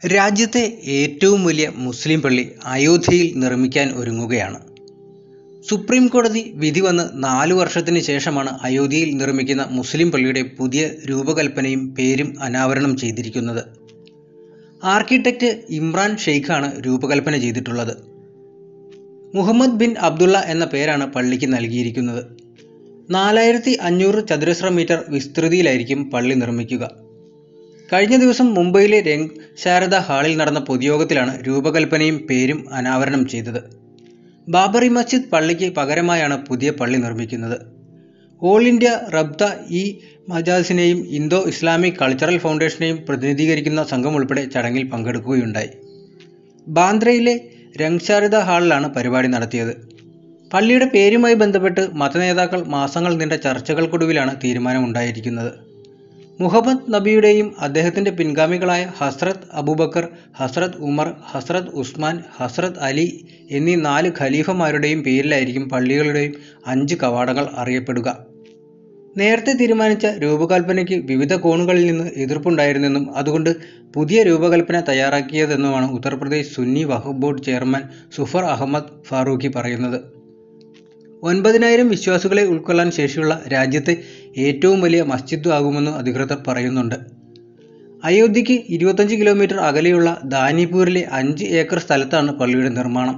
രാജ്യത്തെ ഏറ്റവും വലിയ മുസ്ലിം പള്ളി അയോധ്യയിൽ നിർമ്മിക്കാൻ ഒരുങ്ങുകയാണ് സുപ്രീം കോടതി വിധി വന്ന് നാലു വർഷത്തിന് ശേഷമാണ് അയോധ്യയിൽ നിർമ്മിക്കുന്ന മുസ്ലിം പള്ളിയുടെ പുതിയ രൂപകൽപ്പനയും പേരും അനാവരണം ചെയ്തിരിക്കുന്നത് ആർക്കിടെക്റ്റ് ഇമ്രാൻ ഷെയ്ഖാണ് രൂപകൽപ്പന ചെയ്തിട്ടുള്ളത് മുഹമ്മദ് ബിൻ അബ്ദുള്ള എന്ന പേരാണ് പള്ളിക്ക് നൽകിയിരിക്കുന്നത് നാലായിരത്തി അഞ്ഞൂറ് ചതുരശ്ര മീറ്റർ വിസ്തൃതിയിലായിരിക്കും പള്ളി നിർമ്മിക്കുക കഴിഞ്ഞ ദിവസം മുംബൈയിലെ രംഗ് ശാരദ ഹാളിൽ നടന്ന പൊതുയോഗത്തിലാണ് രൂപകൽപ്പനയും പേരും അനാവരണം ചെയ്തത് ബാബറി മസ്ജിദ് പള്ളിക്ക് പകരമായാണ് പുതിയ പള്ളി നിർമ്മിക്കുന്നത് ഓൾ ഇന്ത്യ റബ്ദ ഇ മജാസിനെയും ഇന്തോ ഇസ്ലാമിക് കൾച്ചറൽ ഫൗണ്ടേഷനെയും പ്രതിനിധീകരിക്കുന്ന സംഘം ഉൾപ്പെടെ ചടങ്ങിൽ പങ്കെടുക്കുകയുണ്ടായി ബാന്ദ്രയിലെ രംഗ്ശാരദ ഹാളിലാണ് പരിപാടി നടത്തിയത് പള്ളിയുടെ പേരുമായി ബന്ധപ്പെട്ട് മതനേതാക്കൾ മാസങ്ങൾ നീണ്ട ചർച്ചകൾക്കൊടുവിലാണ് തീരുമാനമുണ്ടായിരിക്കുന്നത് മുഹമ്മദ് നബിയുടെയും അദ്ദേഹത്തിൻ്റെ പിൻഗാമികളായ ഹസ്രത്ത് അബൂബക്കർ ഹസ്രത്ത് ഉമർ ഹസ്രത്ത് ഉസ്മാൻ ഹസ്രത്ത് അലി എന്നീ നാല് ഖലീഫമാരുടെയും പേരിലായിരിക്കും പള്ളികളുടെയും അഞ്ച് കവാടങ്ങൾ അറിയപ്പെടുക നേരത്തെ തീരുമാനിച്ച രൂപകൽപ്പനയ്ക്ക് വിവിധ കോണുകളിൽ നിന്ന് എതിർപ്പുണ്ടായിരുന്നെന്നും അതുകൊണ്ട് പുതിയ രൂപകൽപ്പന തയ്യാറാക്കിയതെന്നുമാണ് ഉത്തർപ്രദേശ് സുന്നി വഖഫ് ബോർഡ് ചെയർമാൻ സുഫർ അഹമ്മദ് ഫാറൂഖി പറയുന്നത് ഒൻപതിനായിരം വിശ്വാസികളെ ഉൾക്കൊള്ളാൻ ശേഷിയുള്ള രാജ്യത്തെ ഏറ്റവും വലിയ മസ്ജിദ് ആകുമെന്ന് അധികൃതർ പറയുന്നുണ്ട് അയോധ്യയ്ക്ക് ഇരുപത്തഞ്ച് കിലോമീറ്റർ അകലെയുള്ള ദാനിപൂരിലെ അഞ്ച് ഏക്കർ സ്ഥലത്താണ് പള്ളിയുടെ നിർമ്മാണം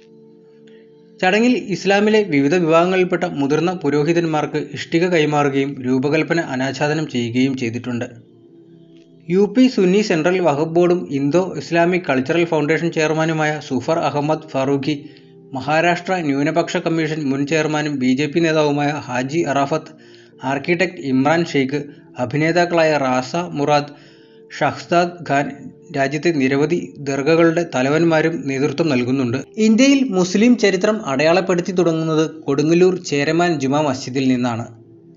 ചടങ്ങിൽ ഇസ്ലാമിലെ വിവിധ വിഭാഗങ്ങളിൽപ്പെട്ട മുതിർന്ന പുരോഹിതന്മാർക്ക് ഇഷ്ടിക കൈമാറുകയും രൂപകൽപ്പന അനാച്ഛാദനം ചെയ്യുകയും ചെയ്തിട്ടുണ്ട് U P Sunni central Waqf ബോർഡും ഇന്തോ ഇസ്ലാമിക് കൾച്ചറൽ ഫൗണ്ടേഷൻ ചെയർമാനുമായ സുഫർ അഹമ്മദ് ഫാറൂഖി മഹാരാഷ്ട്ര ന്യൂനപക്ഷ കമ്മീഷൻ മുൻ ചെയർമാനും ബി ജെ പി നേതാവുമായ ഹാജി അറാഫത്ത് ആർക്കിടെക്ട് ഇമ്രാൻ ഷെയ്ഖ് അഭിനേതാക്കളായ റാസ മുറാദ് ഷഹ്സാദ് ഖാൻ രാജ്യത്തെ നിരവധി ദർഗകളുടെ തലവന്മാരും നേതൃത്വം നൽകുന്നുണ്ട് ഇന്ത്യയിൽ മുസ്ലിം ചരിത്രം അടയാളപ്പെടുത്തി തുടങ്ങുന്നത് കൊടുങ്ങല്ലൂർ ചേരമാൻ ജുമാ മസ്ജിദിൽ നിന്നാണ്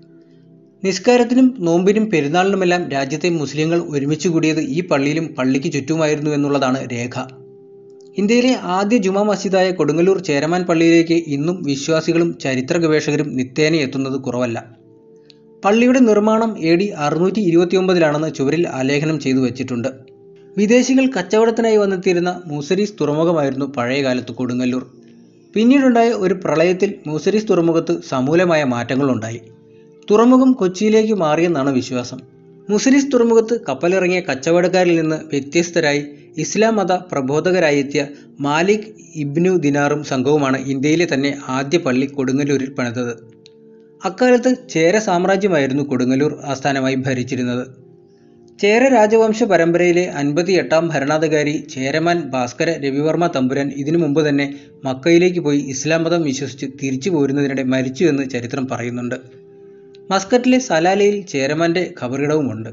നിസ്കാരത്തിനും നോമ്പിനും പെരുന്നാളിനുമെല്ലാം രാജ്യത്തെ മുസ്ലിങ്ങൾ ഒരുമിച്ച് കൂടിയത് ഈ പള്ളിയിലും പള്ളിക്ക് ചുറ്റുമായിരുന്നു എന്നുള്ളതാണ് രേഖ ഇന്ത്യയിലെ ആദ്യ ജുമാ മസ്ജിദായ കൊടുങ്ങല്ലൂർ ചേരമാൻ പള്ളിയിലേക്ക് ഇന്നും വിശ്വാസികളും ചരിത്ര ഗവേഷകരും നിത്യേന എത്തുന്നത് കുറവല്ല പള്ളിയുടെ നിർമ്മാണം എ ഡി അറുന്നൂറ്റി ഇരുപത്തിയൊമ്പതിലാണെന്ന് ചുവരിൽ ആലേഖനം ചെയ്തു വച്ചിട്ടുണ്ട് വിദേശികൾ കച്ചവടത്തിനായി വന്നെത്തിയിരുന്ന മൂസരീസ് തുറമുഖമായിരുന്നു പഴയകാലത്ത് കൊടുങ്ങല്ലൂർ പിന്നീടുണ്ടായ ഒരു പ്രളയത്തിൽ മൂസരീസ് തുറമുഖത്ത് സമൂലമായ മാറ്റങ്ങളുണ്ടായി തുറമുഖം കൊച്ചിയിലേക്ക് മാറിയെന്നാണ് വിശ്വാസം മുസരീസ് തുറമുഖത്ത് കപ്പലിറങ്ങിയ കച്ചവടക്കാരിൽ നിന്ന് വ്യത്യസ്തരായി ഇസ്ലാം മത പ്രബോധകരായെത്തിയ മാലിക് ഇബ്നു ദിനാറും സംഘവുമാണ് ഇന്ത്യയിലെ തന്നെ ആദ്യ പള്ളി കൊടുങ്ങല്ലൂരിൽ പണിതത് അക്കാലത്ത് ചേര സാമ്രാജ്യമായിരുന്നു കൊടുങ്ങല്ലൂർ ആസ്ഥാനമായി ഭരിച്ചിരുന്നത് ചേര രാജവംശ പരമ്പരയിലെ അൻപത്തി എട്ടാം ഭരണാധികാരി ചേരമാൻ ഭാസ്കര രവിവർമ്മ തമ്പുരാൻ ഇതിനു മുമ്പ് തന്നെ മക്കയിലേക്ക് പോയി ഇസ്ലാം മതം വിശ്വസിച്ച് തിരിച്ചു പോരുന്നതിനിടെ മരിച്ചു എന്ന് ചരിത്രം പറയുന്നുണ്ട് മസ്കറ്റിലെ സലാലയിൽ ചേരമാന്റെ ഖബറിടവുമുണ്ട്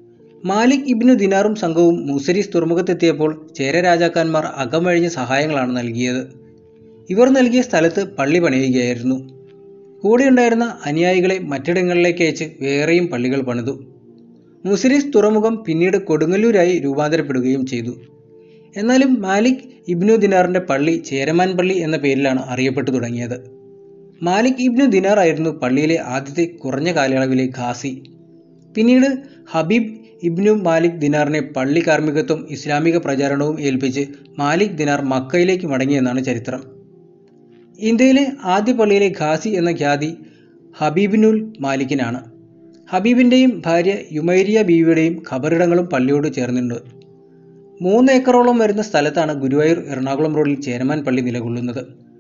മാലിക് ഇബ്നു ദിനാറും സംഘവും മൂസരീസ് തുറമുഖത്തെത്തിയപ്പോൾ ചേര രാജാക്കന്മാർ അകമഴിഞ്ഞ സഹായങ്ങളാണ് നൽകിയത് ഇവർ നൽകിയ സ്ഥലത്ത് പള്ളി പണിയുകയായിരുന്നു കൂടെയുണ്ടായിരുന്ന അനുയായികളെ മറ്റിടങ്ങളിലേക്ക് അയച്ച് വേറെയും പള്ളികൾ പണിതു മുസരീസ് തുറമുഖം പിന്നീട് കൊടുങ്ങല്ലൂരായി രൂപാന്തരപ്പെടുകയും ചെയ്തു എന്നാലും മാലിക് ഇബ്നു ദിനാറിന്റെ പള്ളി ചേരമാൻ പള്ളി എന്ന പേരിലാണ് അറിയപ്പെട്ടു തുടങ്ങിയത് മാലിക് ഇബ്നു ദിനാർ ആയിരുന്നു പള്ളിയിലെ ആദ്യത്തെ കുറഞ്ഞ കാലയളവിലെ ഖാസി പിന്നീട് ഹബീബ് ഇബ്നു മാലിക് ദിനാറിനെ പള്ളി കാർമ്മികത്വം ഇസ്ലാമിക പ്രചാരണവും ഏൽപ്പിച്ച് മാലിക് ദിനാർ മക്കയിലേക്ക് മടങ്ങിയെന്നാണ് ചരിത്രം ഇന്ത്യയിലെ ആദ്യ പള്ളിയിലെ ഖാസി എന്ന ഖ്യാതി ഹബീബിനുൽ മാലിക്കിനാണ് ഹബീബിൻ്റെയും ഭാര്യ യുമൈരിയ ബീവിയുടെയും ഖബറിടങ്ങളും പള്ളിയോട് ചേർന്നുണ്ട് മൂന്ന് ഏക്കറോളം വരുന്ന സ്ഥലത്താണ് ഗുരുവായൂർ എറണാകുളം റോഡിൽ ചേരമാൻ പള്ളി നിലകൊള്ളുന്നത്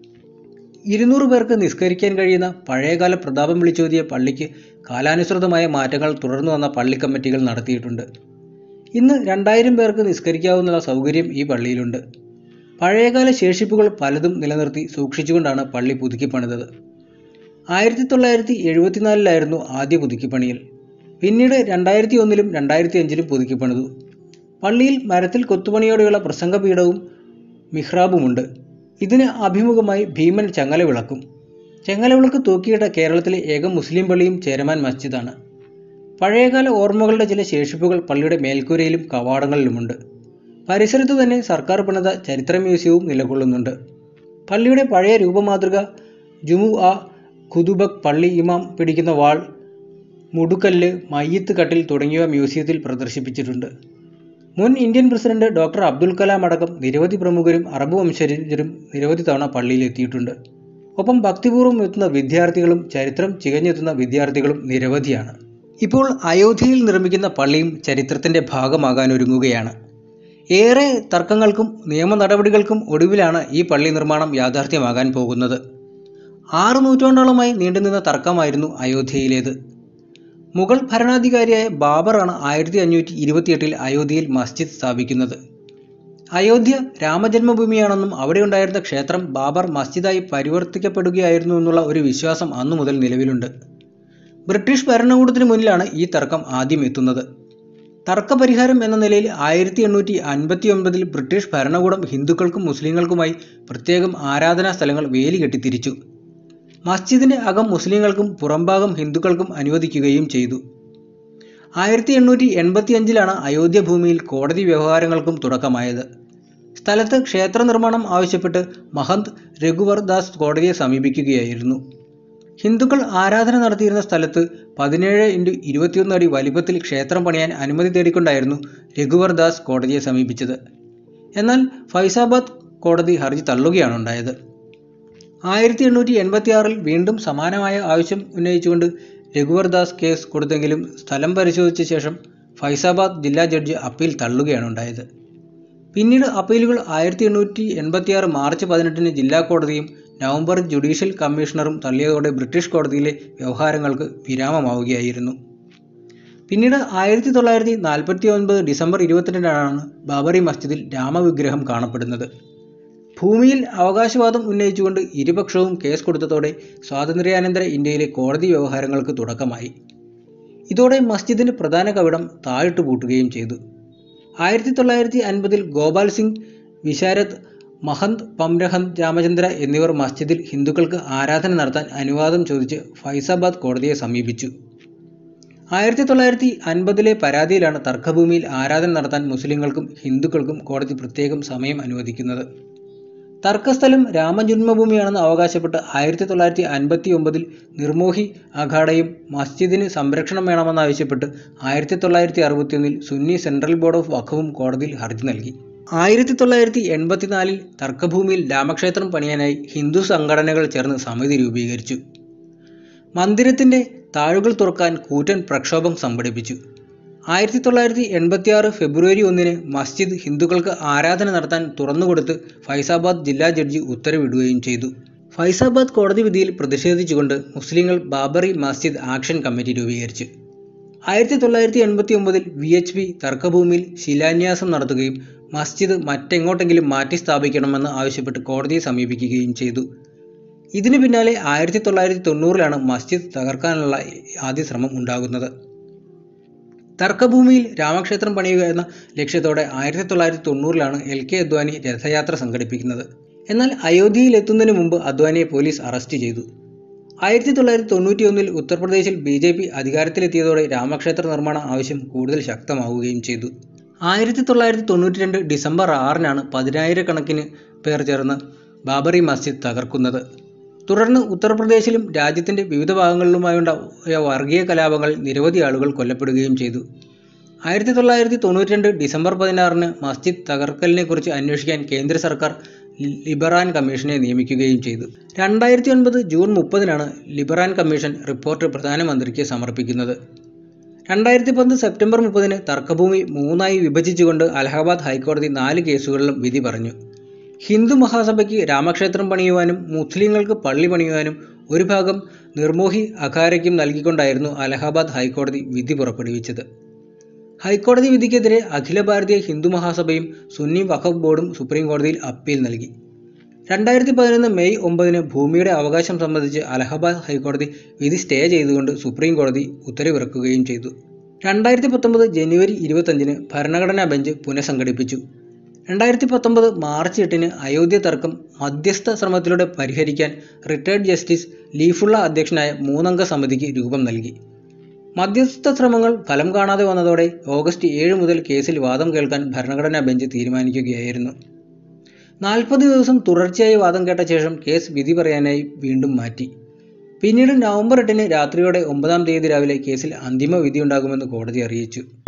ഇരുന്നൂറ് പേർക്ക് നിസ്കരിക്കാൻ കഴിയുന്ന പഴയകാല പ്രതാപം വിളിച്ചോതിയ പള്ളിക്ക് കാലാനുസൃതമായ മാറ്റങ്ങൾ തുടർന്നു വന്ന പള്ളി കമ്മിറ്റികൾ നടത്തിയിട്ടുണ്ട് ഇന്ന് രണ്ടായിരം പേർക്ക് നിസ്കരിക്കാവുന്ന സൗകര്യം ഈ പള്ളിയിലുണ്ട് പഴയകാല ശേഷിപ്പുകൾ പലതും നിലനിർത്തി സൂക്ഷിച്ചുകൊണ്ടാണ് പള്ളി പുതുക്കിപ്പണിതത് ആയിരത്തി തൊള്ളായിരത്തി എഴുപത്തിനാലിലായിരുന്നു ആദ്യ പുതുക്കിപ്പണിയൽ പിന്നീട് രണ്ടായിരത്തി ഒന്നിലും രണ്ടായിരത്തി അഞ്ചിലും പുതുക്കിപ്പണിതു പള്ളിയിൽ മരത്തിൽ കൊത്തുപണിയോടെയുള്ള പ്രസംഗപീഠവും മിഹ്റാബുമുണ്ട് ഇതിന് അഭിമുഖമായി ഭീമൻ ചങ്ങലവിളക്കും ചങ്ങലവിളക്ക് തൂക്കിയിട്ട കേരളത്തിലെ ഏക മുസ്ലിം പള്ളിയും ചേരമാൻ മസ്ജിദാണ് പഴയകാല ഓർമ്മകളുടെ ചില ശേഷിപ്പുകൾ പള്ളിയുടെ മേൽക്കൂരയിലും കവാടങ്ങളിലുമുണ്ട് പരിസരത്ത് തന്നെ സർക്കാർ പണിത ചരിത്ര മ്യൂസിയവും നിലകൊള്ളുന്നുണ്ട് പള്ളിയുടെ പഴയ രൂപമാതൃക ജുമു ആ ഖുതുബക് പള്ളി ഇമാം പിടിക്കുന്ന വാൾ മുടുക്കല്ല് മയ്യത്ത് കട്ടിൽ തുടങ്ങിയവ മ്യൂസിയത്തിൽ പ്രദർശിപ്പിച്ചിട്ടുണ്ട് മുൻ Indian president doctor Abdul Kalam അടക്കം നിരവധി പ്രമുഖരും അറബ് വംശജരും നിരവധി തവണ പള്ളിയിൽ എത്തിയിട്ടുണ്ട് ഒപ്പം ഭക്തിപൂർവ്വം എത്തുന്ന വിദ്യാർത്ഥികളും ചരിത്രം ചികഞ്ഞെത്തുന്ന വിദ്യാർത്ഥികളും നിരവധിയാണ് ഇപ്പോൾ അയോധ്യയിൽ നിർമ്മിക്കുന്ന പള്ളിയും ചരിത്രത്തിന്റെ ഭാഗമാകാനൊരുങ്ങുകയാണ് ഏറെ തർക്കങ്ങൾക്കും നിയമ നടപടികൾക്കും ഒടുവിലാണ് ഈ പള്ളി നിർമ്മാണം യാഥാർത്ഥ്യമാകാൻ പോകുന്നത് ആറ് നൂറ്റാണ്ടോളമായി നീണ്ടുനിന്ന തർക്കമായിരുന്നു അയോധ്യയിലേത് മുഗൾ ഭരണാധികാരിയായ ബാബറാണ് ആയിരത്തി അഞ്ഞൂറ്റി ഇരുപത്തിയെട്ടിൽ അയോധ്യയിൽ മസ്ജിദ് സ്ഥാപിക്കുന്നത് അയോധ്യ രാമജന്മഭൂമിയാണെന്നും അവിടെ ഉണ്ടായിരുന്ന ക്ഷേത്രം ബാബർ മസ്ജിദായി പരിവർത്തിക്കപ്പെടുകയായിരുന്നു എന്നുള്ള ഒരു വിശ്വാസം അന്നു മുതൽ നിലവിലുണ്ട് ബ്രിട്ടീഷ് ഭരണകൂടത്തിന് മുന്നിലാണ് ഈ തർക്കം ആദ്യം എത്തുന്നത് തർക്കപരിഹാരം എന്ന നിലയിൽ ആയിരത്തി എണ്ണൂറ്റി അൻപത്തി ഒൻപതിൽ ബ്രിട്ടീഷ് ഭരണകൂടം ഹിന്ദുക്കൾക്കും മുസ്ലിങ്ങൾക്കുമായി പ്രത്യേകം ആരാധനാ സ്ഥലങ്ങൾ വേലി കെട്ടിത്തിരിച്ചു മസ്ജിദിന്റെ അകം മുസ്ലിങ്ങൾക്കും പുറംഭാഗം ഹിന്ദുക്കൾക്കും അനുവദിക്കുകയും ചെയ്തു ആയിരത്തി എണ്ണൂറ്റി എൺപത്തി അഞ്ചിലാണ് അയോധ്യ ഭൂമിയിൽ കോടതി വ്യവഹാരങ്ങൾക്കും തുടക്കമായത് സ്ഥലത്ത് ക്ഷേത്ര നിർമ്മാണം ആവശ്യപ്പെട്ട് മഹന്ത് രഘുവർ ദാസ് കോടതിയെ സമീപിക്കുകയായിരുന്നു ഹിന്ദുക്കൾ ആരാധന നടത്തിയിരുന്ന സ്ഥലത്ത് പതിനേഴ് ഇൻറ്റു ഇരുപത്തിയൊന്ന് അടി വലിപ്പത്തിൽ ക്ഷേത്രം പണിയാൻ അനുമതി തേടിക്കൊണ്ടായിരുന്നു രഘുവർ ദാസ് കോടതിയെ സമീപിച്ചത് എന്നാൽ ഫൈസാബാദ് കോടതി ഹർജി തള്ളുകയാണ് ഉണ്ടായത് ആയിരത്തി എണ്ണൂറ്റി എൺപത്തി ആറിൽ വീണ്ടും സമാനമായ ആവശ്യം ഉന്നയിച്ചുകൊണ്ട് രഘുവർ ദാസ് കേസ് കൊടുത്തെങ്കിലും സ്ഥലം പരിശോധിച്ച ശേഷം ഫൈസാബാദ് ജില്ലാ ജഡ്ജി അപ്പീൽ തള്ളുകയാണ് ഉണ്ടായത് പിന്നീട് അപ്പീലുകൾ ആയിരത്തി എണ്ണൂറ്റി എൺപത്തി ആറ് മാർച്ച് പതിനെട്ടിന് ജില്ലാ കോടതിയും നവംബർ ജുഡീഷ്യൽ കമ്മീഷണറും തള്ളിയതോടെ ബ്രിട്ടീഷ് കോടതിയിലെ വ്യവഹാരങ്ങൾക്ക് വിരാമമാവുകയായിരുന്നു പിന്നീട് ആയിരത്തി തൊള്ളായിരത്തി നാൽപ്പത്തി ഒൻപത് ഡിസംബർ ഇരുപത്തിരണ്ടിനാണ് ബാബറി മസ്ജിദിൽ രാമവിഗ്രഹം കാണപ്പെടുന്നത് ഭൂമിയിൽ അവകാശവാദം ഉന്നയിച്ചുകൊണ്ട് ഇരുപക്ഷവും കേസ് കൊടുത്തതോടെ സ്വാതന്ത്ര്യാനന്തര ഇന്ത്യയിലെ കോടതി വ്യവഹാരങ്ങൾക്ക് തുടക്കമായി ഇതോടെ മസ്ജിദിന്റെ പ്രധാന കവിടം താഴിട്ട് പൂട്ടുകയും ചെയ്തു ആയിരത്തി തൊള്ളായിരത്തി അൻപതിൽ ഗോപാൽ സിംഗ് വിശാരദ് മഹന്ത് പംരഹന്ത് രാമചന്ദ്ര എന്നിവർ മസ്ജിദിൽ ഹിന്ദുക്കൾക്ക് ആരാധന നടത്താൻ അനുവാദം ചോദിച്ച് ഫൈസാബാദ് കോടതിയെ സമീപിച്ചു ആയിരത്തി തൊള്ളായിരത്തി അൻപതിലെ പരാതിയിലാണ് തർക്കഭൂമിയിൽ ആരാധന നടത്താൻ മുസ്ലിങ്ങൾക്കും ഹിന്ദുക്കൾക്കും കോടതി പ്രത്യേകം സമയം അനുവദിക്കുന്നത് തർക്കസ്ഥലം രാമജന്മഭൂമിയാണെന്ന് അവകാശപ്പെട്ട് ആയിരത്തി തൊള്ളായിരത്തി അൻപത്തി ഒമ്പതിൽ നിർമോഹി അഖാഡയും മസ്ജിദിന് സംരക്ഷണം വേണമെന്നാവശ്യപ്പെട്ട് ആയിരത്തി തൊള്ളായിരത്തി അറുപത്തിയൊന്നിൽ സുന്നി സെൻട്രൽ ബോർഡ് ഓഫ് വഖഫും കോടതിയിൽ ഹർജി നൽകി ആയിരത്തി തൊള്ളായിരത്തി എൺപത്തിനാലിൽ തർക്കഭൂമിയിൽ രാമക്ഷേത്രം പണിയാനായി ഹിന്ദു സംഘടനകൾ ചേർന്ന് സമിതി രൂപീകരിച്ചു മന്ദിരത്തിന്റെ താഴുകൾ തുറക്കാൻ കൂറ്റൻ പ്രക്ഷോഭം സംഘടിപ്പിച്ചു ആയിരത്തി തൊള്ളായിരത്തി എൺപത്തി ആറ് ഫെബ്രുവരി ഒന്നിന് മസ്ജിദ് ഹിന്ദുക്കൾക്ക് ആരാധന നടത്താൻ തുറന്നുകൊടുത്ത് ഫൈസാബാദ് ജില്ലാ ജഡ്ജി ഉത്തരവിടുകയും ചെയ്തു ഫൈസാബാദ് കോടതി വിധിയിൽ പ്രതിഷേധിച്ചുകൊണ്ട് മുസ്ലിങ്ങൾ ബാബറി മസ്ജിദ് ആക്ഷൻ കമ്മിറ്റി രൂപീകരിച്ചു ആയിരത്തി തൊള്ളായിരത്തി എൺപത്തി ഒമ്പതിൽ വി എച്ച് പി തർക്കഭൂമിയിൽ ശിലാന്യാസം നടത്തുകയും മസ്ജിദ് മറ്റെങ്ങോട്ടെങ്കിലും മാറ്റി സ്ഥാപിക്കണമെന്ന് ആവശ്യപ്പെട്ട് കോടതിയെ സമീപിക്കുകയും ചെയ്തു ഇതിനു പിന്നാലെ ആയിരത്തി തൊള്ളായിരത്തി തൊണ്ണൂറിലാണ് മസ്ജിദ് തകർക്കാനുള്ള ആദ്യ ശ്രമം ഉണ്ടാകുന്നത് തർക്കഭൂമിയിൽ രാമക്ഷേത്രം പണിയുക എന്ന ലക്ഷ്യത്തോടെ ആയിരത്തി തൊള്ളായിരത്തി തൊണ്ണൂറിലാണ് എൽ കെ അദ്വാനി രഥയാത്ര സംഘടിപ്പിക്കുന്നത് എന്നാൽ അയോധ്യയിൽ എത്തുന്നതിന് മുമ്പ് അദ്വാനിയെ പോലീസ് അറസ്റ്റ് ചെയ്തു ആയിരത്തി തൊള്ളായിരത്തി തൊണ്ണൂറ്റി ഒന്നിൽ ഉത്തർപ്രദേശിൽ ബി ജെ പി അധികാരത്തിലെത്തിയതോടെ രാമക്ഷേത്ര നിർമ്മാണ ആവശ്യം കൂടുതൽ ശക്തമാവുകയും ചെയ്തു ആയിരത്തി തൊള്ളായിരത്തി തൊണ്ണൂറ്റി രണ്ട് ഡിസംബർ ആറിനാണ് പതിനായിരക്കണക്കിന് പേർ ചേർന്ന് ബാബറി മസ്ജിദ് തകർക്കുന്നത് തുടർന്ന് ഉത്തർപ്രദേശിലും രാജ്യത്തിന്റെ വിവിധ ഭാഗങ്ങളിലുമായുണ്ടായ വർഗീയ കലാപങ്ങളിൽ നിരവധി ആളുകൾ കൊല്ലപ്പെടുകയും ചെയ്തു ആയിരത്തി തൊള്ളായിരത്തി തൊണ്ണൂറ്റി രണ്ട് ഡിസംബർ പതിനാറിന് മസ്ജിദ് തകർക്കലിനെക്കുറിച്ച് അന്വേഷിക്കാൻ കേന്ദ്ര സർക്കാർ ലിബറാൻ കമ്മീഷനെ നിയമിക്കുകയും ചെയ്തു രണ്ടായിരത്തി ഒൻപത് ജൂൺ മുപ്പതിനാണ് ലിബറാൻ കമ്മീഷൻ റിപ്പോർട്ട് പ്രധാനമന്ത്രിക്ക് സമർപ്പിക്കുന്നത് രണ്ടായിരത്തി പത്ത് സെപ്റ്റംബർ മുപ്പതിന് തർക്കഭൂമി മൂന്നായി വിഭജിച്ചുകൊണ്ട് അലഹബാദ് ഹൈക്കോടതി നാല് കേസുകളിലും വിധി പറഞ്ഞു ഹിന്ദു മഹാസഭയ്ക്ക് രാമക്ഷേത്രം പണിയുവാനും മുസ്ലിങ്ങൾക്ക് പള്ളി പണിയുവാനും ഒരു ഭാഗം നിർമോഹി അഖാരയ്ക്കും നൽകിക്കൊണ്ടായിരുന്നു അലഹബാദ് ഹൈക്കോടതി വിധി പുറപ്പെടുവിച്ചത് ഹൈക്കോടതി വിധിക്കെതിരെ അഖില ഭാരതീയ ഹിന്ദു മഹാസഭയും സുന്നി വഖഫ് ബോർഡും സുപ്രീം കോടതിയിൽ അപ്പീൽ നൽകി രണ്ടായിരത്തി പതിനൊന്ന് മെയ് ഒമ്പതിന് ഭൂമിയുടെ അവകാശം സംബന്ധിച്ച് അലഹബാദ് ഹൈക്കോടതി വിധി സ്റ്റേ ചെയ്തുകൊണ്ട് സുപ്രീം കോടതി ഉത്തരവിറക്കുകയും ചെയ്തു രണ്ടായിരത്തി പത്തൊമ്പത് ജനുവരി ഇരുപത്തഞ്ചിന് ഭരണഘടനാ ബെഞ്ച് പുനഃസംഘടിപ്പിച്ചു രണ്ടായിരത്തി പത്തൊമ്പത് മാർച്ച് എട്ടിന് അയോധ്യ തർക്കം മധ്യസ്ഥ ശ്രമത്തിലൂടെ പരിഹരിക്കാൻ റിട്ടയർഡ് ജസ്റ്റിസ് ലീഫുള്ള അധ്യക്ഷനായ മൂന്നംഗ സമിതിക്ക് രൂപം നൽകി മധ്യസ്ഥ ശ്രമങ്ങൾ ഫലം കാണാതെ വന്നതോടെ ഓഗസ്റ്റ് ഏഴ് മുതൽ കേസിൽ വാദം കേൾക്കാൻ ഭരണഘടനാ ബെഞ്ച് തീരുമാനിക്കുകയായിരുന്നു നാൽപ്പത് ദിവസം തുടർച്ചയായി വാദം കേട്ട ശേഷം കേസ് വിധി പറയാനായി വീണ്ടും മാറ്റി പിന്നീട് നവംബർ എട്ടിന് രാത്രിയോടെ ഒമ്പതാം തീയതി രാവിലെ കേസിൽ അന്തിമ വിധിയുണ്ടാകുമെന്ന് കോടതി അറിയിച്ചു